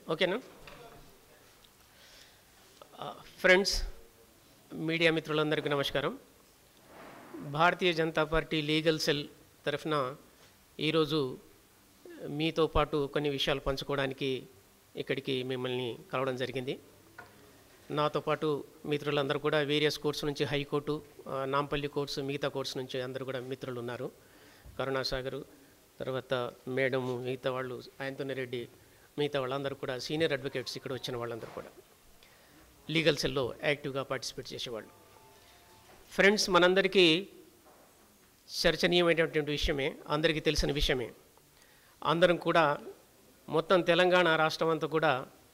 ఓకేనా friends media మిత్రులందరికీ నమస్కారం Bharatiya Janata party legal cell తరఫున ఈరోజు మీతో పాటు కొన్ని విషయాలు పంచుకోవడానికి ఇక్కడికి మిమ్మల్ని కలవడం జరిగింది నాతో పాటు మిత్రులందరూ కూడా వేరియస్ కోర్స్ నుంచి హైకోర్టు ఆ, నాంపల్లి కోర్సు మిగతా కోర్స్ నుంచి అందరూ కూడా మిత్రులు ఉన్నారు కరుణాసాగరు తర్వాత మేడం మిగతా వాళ్ళు ఆంటోనీ రెడ్డి మిగతా వాళ్ళందరూ కూడా సీనియర్ అడ్వకేట్స్ ఇక్కడ వచ్చిన వాళ్ళందరూ కూడా లీగల్ సెల్లో యాక్టివ్గా పార్టిసిపేట్ చేసేవాళ్ళు ఫ్రెండ్స్ మనందరికీ చర్చనీయమైనటువంటి విషయమే అందరికీ తెలిసిన విషయమే అందరం కూడా మొత్తం తెలంగాణ రాష్ట్రం అంతా కూడా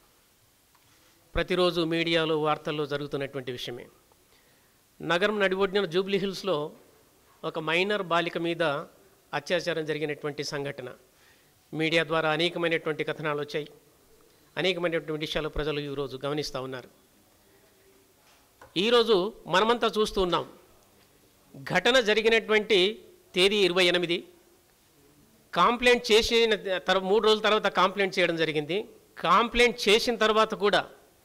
ప్రతిరోజు మీడియాలో వార్తల్లో జరుగుతున్నటువంటి విషయమే నగరం నడిబొడ్డిన జూబ్లీ హిల్స్లో ఒక మైనర్ బాలిక మీద అత్యాచారం జరిగినటువంటి సంఘటన మీడియా ద్వారా అనేకమైనటువంటి కథనాలు వచ్చాయి అనేకమైనటువంటి విషయాలు ప్రజలు ఈరోజు గమనిస్తూ ఉన్నారు ఈరోజు మనమంతా చూస్తూ ఉన్నాం ఘటన జరిగినటువంటి తేదీ ఇరవై ఎనిమిది కాంప్లైంట్ చేసిన తర్వాత మూడు రోజుల తర్వాత కాంప్లైంట్ చేయడం జరిగింది కాంప్లైంట్ చేసిన తర్వాత కూడా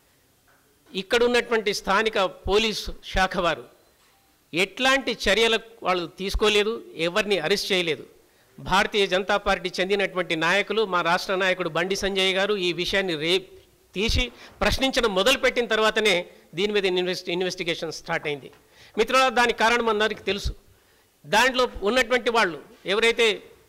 ఇక్కడ ఉన్నటువంటి స్థానిక పోలీసు శాఖ వారు ఎట్లాంటి చర్యలు వాళ్ళు తీసుకోలేదు ఎవరిని అరెస్ట్ చేయలేదు భారతీయ జనతా పార్టీ చెందినటువంటి నాయకులు మా రాష్ట్ర నాయకుడు బండి సంజయ్ గారు ఈ విషయాన్ని రే తీసి ప్రశ్నించడం మొదలుపెట్టిన తర్వాతనే దీని మీద ఇన్వెస్ట్ ఇన్వెస్టిగేషన్ స్టార్ట్ అయింది మిత్రుల దానికి కారణం అందరికీ తెలుసు దాంట్లో ఉన్నటువంటి వాళ్ళు ఎవరైతే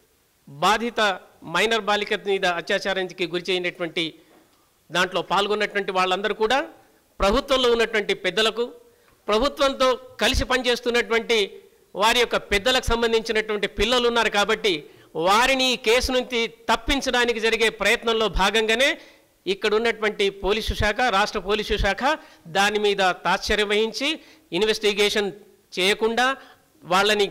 బాధిత మైనర్ బాలిక మీద అత్యాచారానికి గురి చేయనటువంటి దాంట్లో పాల్గొన్నటువంటి వాళ్ళందరూ కూడా ప్రభుత్వంలో ఉన్నటువంటి పెద్దలకు ప్రభుత్వంతో కలిసి పనిచేస్తున్నటువంటి వారి యొక్క పెద్దలకు సంబంధించినటువంటి పిల్లలు ఉన్నారు కాబట్టి వారిని ఈ కేసు నుంచి తప్పించడానికి జరిగే ప్రయత్నంలో భాగంగానే ఇక్కడ ఉన్నటువంటి పోలీసు శాఖ రాష్ట్ర పోలీసు శాఖ దాని మీద తాత్సర్యం వహించి ఇన్వెస్టిగేషన్ చేయకుండా వాళ్ళని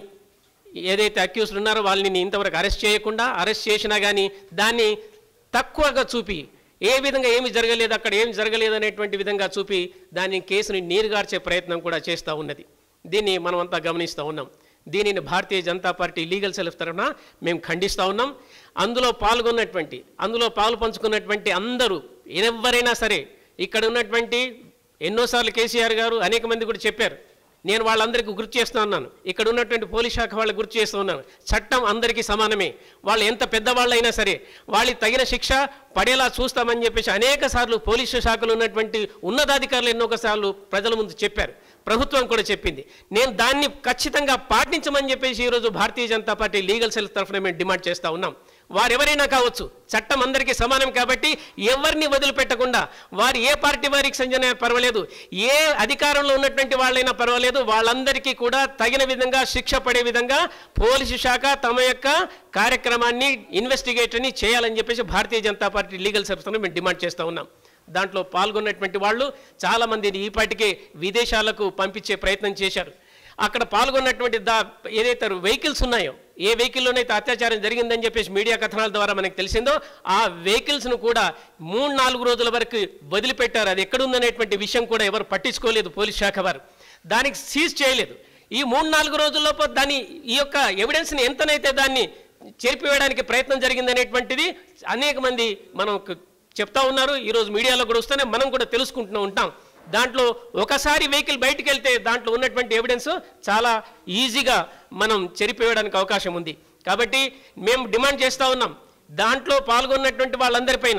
ఏదైతే అక్యూస్డ్ ఉన్నారో వాళ్ళని ఇంతవరకు అరెస్ట్ చేయకుండా అరెస్ట్ చేసినా కానీ దాన్ని తక్కువగా చూపి ఏ విధంగా ఏమి జరగలేదు అక్కడ ఏమి జరగలేదు అనేటువంటి విధంగా చూపి దాని కేసుని నీరుగార్చే ప్రయత్నం కూడా చేస్తూ ఉన్నది దీన్ని మనమంతా గమనిస్తూ ఉన్నాం దీనిని Bharatiya Janata party legal self తరఫున మేము ఖండిస్తూ ఉన్నాం అందులో పాల్గొన్నటువంటి అందులో పాలు పంచుకున్నటువంటి అందరూ ఎవరైనా సరే ఇక్కడ ఉన్నటువంటి ఎన్నోసార్లు కేసీఆర్ గారు అనేక మంది కూడా చెప్పారు నేను వాళ్ళందరికీ గుర్తు చేస్తూ ఉన్నాను ఇక్కడ ఉన్నటువంటి పోలీస్ శాఖ వాళ్ళకి గుర్తు చేస్తూ ఉన్నాను చట్టం అందరికీ సమానమే వాళ్ళు ఎంత పెద్దవాళ్ళైనా సరే వాళ్ళకి తగిన శిక్ష పడేలా చూస్తామని చెప్పేసి అనేక సార్లు పోలీసు శాఖలో ఉన్నటువంటి ఉన్నతాధికారులు ఎన్నోసార్లు ప్రజల ముందు చెప్పారు ప్రభుత్వం కూడా చెప్పింది నేను దాన్ని ఖచ్చితంగా పాటించమని చెప్పేసి ఈరోజు Bharatiya Janata party legal cell తరఫున మేము డిమాండ్ చేస్తూ ఉన్నాం వారెవరైనా కావచ్చు చట్టం అందరికీ సమానం కాబట్టి ఎవరిని వదిలిపెట్టకుండా వారు ఏ పార్టీ వారికి సంజన పర్వాలేదు ఏ అధికారంలో ఉన్నటువంటి వాళ్ళైనా పర్వాలేదు వాళ్ళందరికీ కూడా తగిన విధంగా శిక్ష పడే విధంగా పోలీసు శాఖ తమ యొక్క కార్యక్రమాన్ని ఇన్వెస్టిగేటర్ని చేయాలని చెప్పేసి భారతీయ జనతా పార్టీ లీగల్ సర్వీస్ను మేము డిమాండ్ చేస్తూ ఉన్నాం దాంట్లో పాల్గొన్నటువంటి వాళ్ళు చాలామందిని ఈపాటికే విదేశాలకు పంపించే ప్రయత్నం చేశారు అక్కడ పాల్గొన్నటువంటి దా ఏదైతే వెహికల్స్ ఉన్నాయో ఏ వెహికల్లోనైతే అత్యాచారం జరిగిందని చెప్పేసి మీడియా కథనాల ద్వారా మనకు తెలిసిందో ఆ వెహికల్స్ను కూడా మూడు నాలుగు రోజుల వరకు వదిలిపెట్టారు అది ఎక్కడుందనేటువంటి విషయం కూడా ఎవరు పట్టించుకోలేదు పోలీస్ శాఖ వారు దానికి సీజ్ చేయలేదు ఈ మూడు నాలుగు రోజుల్లోపు దాన్ని ఈ యొక్క ఎవిడెన్స్ని ఎంతనైతే దాన్ని చెరిపివేయడానికి ప్రయత్నం జరిగిందనేటువంటిది అనేక మంది మనం చెప్తా ఉన్నారు ఈరోజు మీడియాలో కూడా వస్తేనే మనం కూడా తెలుసుకుంటూ ఉంటాం దాంట్లో ఒకసారి వెహికల్ బయటికి వెళ్తే దాంట్లో ఉన్నటువంటి ఎవిడెన్స్ చాలా ఈజీగా మనం చెరిపేయడానికి అవకాశం ఉంది కాబట్టి మేము డిమాండ్ చేస్తూ ఉన్నాం దాంట్లో పాల్గొన్నటువంటి వాళ్ళందరిపైన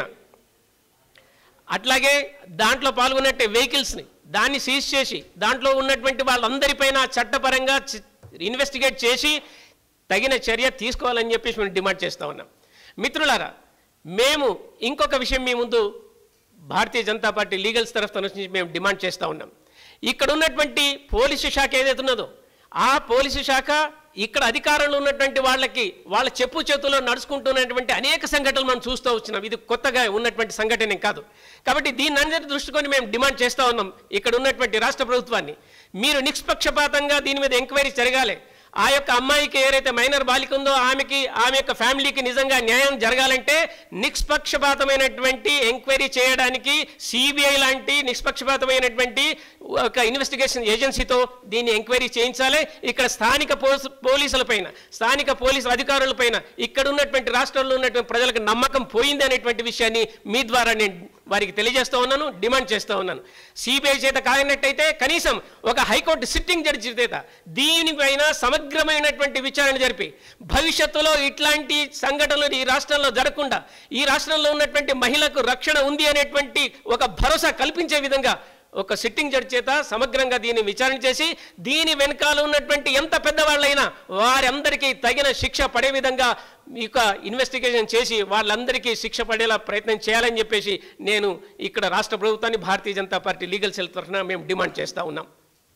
అట్లాగే దాంట్లో పాల్గొన్నట్టే వెహికల్స్ని దాన్ని సీజ్ చేసి దాంట్లో ఉన్నటువంటి వాళ్ళందరిపైన చట్టపరంగా చి- ఇన్వెస్టిగేట్ చేసి తగిన చర్య తీసుకోవాలని చెప్పేసి మేము డిమాండ్ చేస్తూ ఉన్నాం మిత్రులారా మేము ఇంకొక విషయం మీ ముందు భారతీయ జనతా పార్టీ లీగల్స్ తరఫు నుంచి మేము డిమాండ్ చేస్తూ ఉన్నాం ఇక్కడ ఉన్నటువంటి పోలీసు శాఖ ఏదైతే ఉన్నదో ఆ పోలీసు శాఖ ఇక్కడ అధికారంలో ఉన్నటువంటి వాళ్ళకి వాళ్ళ చెప్పు చేతుల్లో నడుచుకుంటున్నటువంటి అనేక సంఘటనలు మనం చూస్తూ వచ్చినాం ఇది కొత్తగా ఉన్నటువంటి సంఘటన కాదు కాబట్టి దీన్ని అందరి దృష్టికొని మేము డిమాండ్ చేస్తూ ఉన్నాం ఇక్కడ ఉన్నటువంటి రాష్ట్ర ప్రభుత్వాన్ని మీరు నిష్పక్షపాతంగా దీని మీద ఎంక్వైరీ జరగాలి ఆ యొక్క అమ్మాయికి ఏదైతే మైనర్ బాలిక ఉందో ఆమెకి ఆమె యొక్క ఫ్యామిలీకి నిజంగా న్యాయం జరగాలంటే నిష్పక్షపాతమైనటువంటి ఎంక్వైరీ చేయడానికి సిబిఐ లాంటి నిష్పక్షపాతమైనటువంటి ఒక ఇన్వెస్టిగేషన్ ఏజెన్సీతో దీన్ని ఎంక్వైరీ చేయించాలి ఇక్కడ స్థానిక పోలీసు పోలీసులపైన స్థానిక పోలీసు అధికారులపైన ఇక్కడ ఉన్నటువంటి రాష్ట్రంలో ఉన్నటువంటి ప్రజలకు నమ్మకం పోయింది అనేటువంటి విషయాన్ని మీ ద్వారా నేను వారికి తెలియజేస్తూ ఉన్నాను డిమాండ్ చేస్తూ ఉన్నాను సిబిఐ చేత కానట్టయితే కనీసం ఒక హైకోర్టు సిట్టింగ్ జడ్జి చేత దీనిపైన సమగ్రమైనటువంటి విచారణ జరిపి భవిష్యత్తులో ఇట్లాంటి సంఘటనలు ఈ రాష్ట్రంలో జరగకుండా ఈ రాష్ట్రంలో ఉన్నటువంటి మహిళకు రక్షణ ఉంది అనేటువంటి ఒక భరోసా కల్పించే విధంగా ఒక సిట్టింగ్ జడ్జి చేత సమగ్రంగా దీన్ని విచారణ చేసి దీని వెనకాల ఉన్నటువంటి ఎంత పెద్దవాళ్ళైనా వారందరికీ తగిన శిక్ష పడే విధంగా ఈ యొక్క ఇన్వెస్టిగేషన్ చేసి వాళ్ళందరికీ శిక్ష పడేలా ప్రయత్నం చేయాలని చెప్పేసి నేను ఇక్కడ రాష్ట్ర ప్రభుత్వాన్ని Bharatiya Janata party legal cell తరఫున మేము డిమాండ్ చేస్తూ ఉన్నాం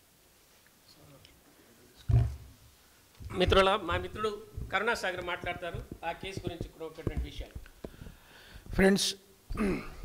మిత్రుల మా మిత్రుడు కరుణాసాగర్ మాట్లాడతారు ఆ కేసు గురించి కూడా ఒకటి రెండు విషయాలు ఫ్రెండ్స్